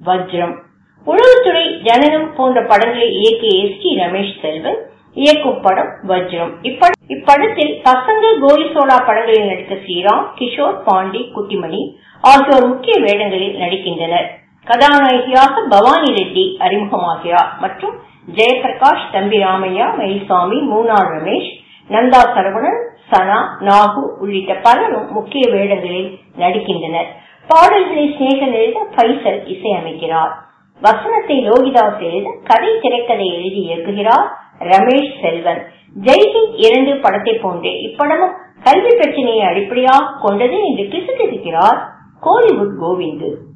வஜ்ரம் உளவுத்துறை ஜனனம் போன்ற படங்களை இயக்கிய எஸ் டி ரமேஷ் செல்வன் இயக்கும் படம் வஜ்ரம் இப்படத்தில் பசங்க கோலி சோடா படங்களில் நடித்த ஸ்ரீராம் கிஷோர் பாண்டி குட்டிமணி ஆகியோர் முக்கிய வேடங்களில் நடிக்கின்றனர் கதாநாயகியாக பவானி ரெட்டி அறிமுகமாகிறார் மற்றும் ஜெயபிரகாஷ் தம்பி ராமையா மயில்சாமி மூனார் ரமேஷ் நந்தா சரவணன் சனா நாகு உள்ளிட்ட பலரும் முக்கிய வேடங்களில் நடிக்கின்றனர் பாடல்களை ஸ்நேகன் எழுத பைசல் இசையமைக்கிறார் வசனத்தை லோகிதாஸ் எழுத கதை திரைக்கதை எழுதி இயக்குகிறார் ரமேஷ் செல்வன் ஜெய்ஹிந்த் இரண்டு படத்தை போன்றே இப்படமும் கல்வி பிரச்சனையை அடிப்படையாக கொண்டது என்று கிசுகிசுக்கிறார் கோலிவுட் கோவிந்து